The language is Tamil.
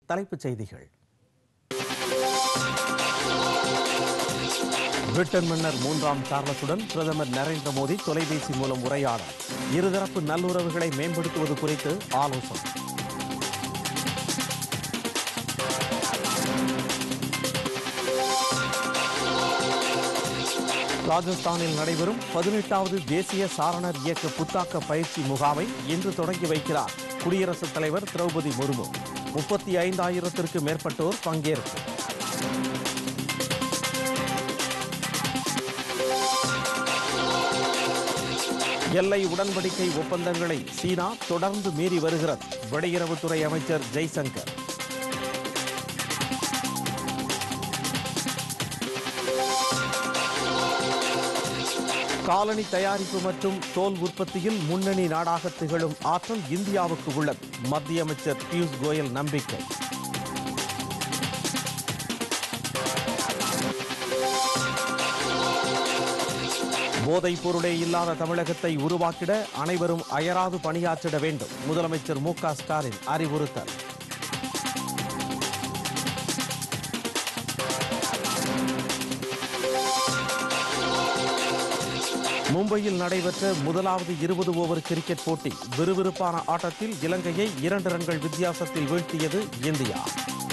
தலைப்புச் செய்திகள் பிரிட்டன் மன்னர் மூன்றாம் சார்லஸுடன் பிரதமர் நரேந்திர மோடி தொலைபேசி மூலம் உரையாடல் இருதரப்பு நல்லுறவுகளை மேம்படுத்துவது குறித்து ஆலோசனை ராஜஸ்தானில் நடைபெறும் பதினெட்டாவது தேசிய சாரணர் இயக்க புத்தாக்க பயிற்சி முகாமை இன்று தொடங்கி வைக்கிறார் குடியரசுத் தலைவர் திரௌபதி முர்மு முப்பத்தி ஐந்தாயிரத்திற்கு மேற்பட்டோர் பங்கேற்பு எல்லை உடன்படிக்கை ஒப்பந்தங்களை சீனா தொடர்ந்து மீறி வருகிறது வெளியுறவுத்துறை அமைச்சர் ஜெய்சங்கர் காலனி தயாரிப்பு மற்றும் தோல் உற்பத்தியில் முன்னணி நாடாக திகழும் ஆற்றல் இந்தியாவுக்கு உள்ளது மத்திய அமைச்சர் பியூஷ் கோயல் நம்பிக்கை போதைப் பொருளே இல்லாத தமிழகத்தை உருவாக்கிட அனைவரும் அயராது பணியாற்றிட வேண்டும் முதலமைச்சர் மு க ஸ்டாலின் அறிவுறுத்தல் மும்பையில் நடைபெற்ற முதலாவது இருபது ஓவர் கிரிக்கெட் போட்டி விறுவிறுப்பான ஆட்டத்தில் இலங்கையை இரண்டு ரன்கள் வித்தியாசத்தில் வீழ்த்தியது இந்தியா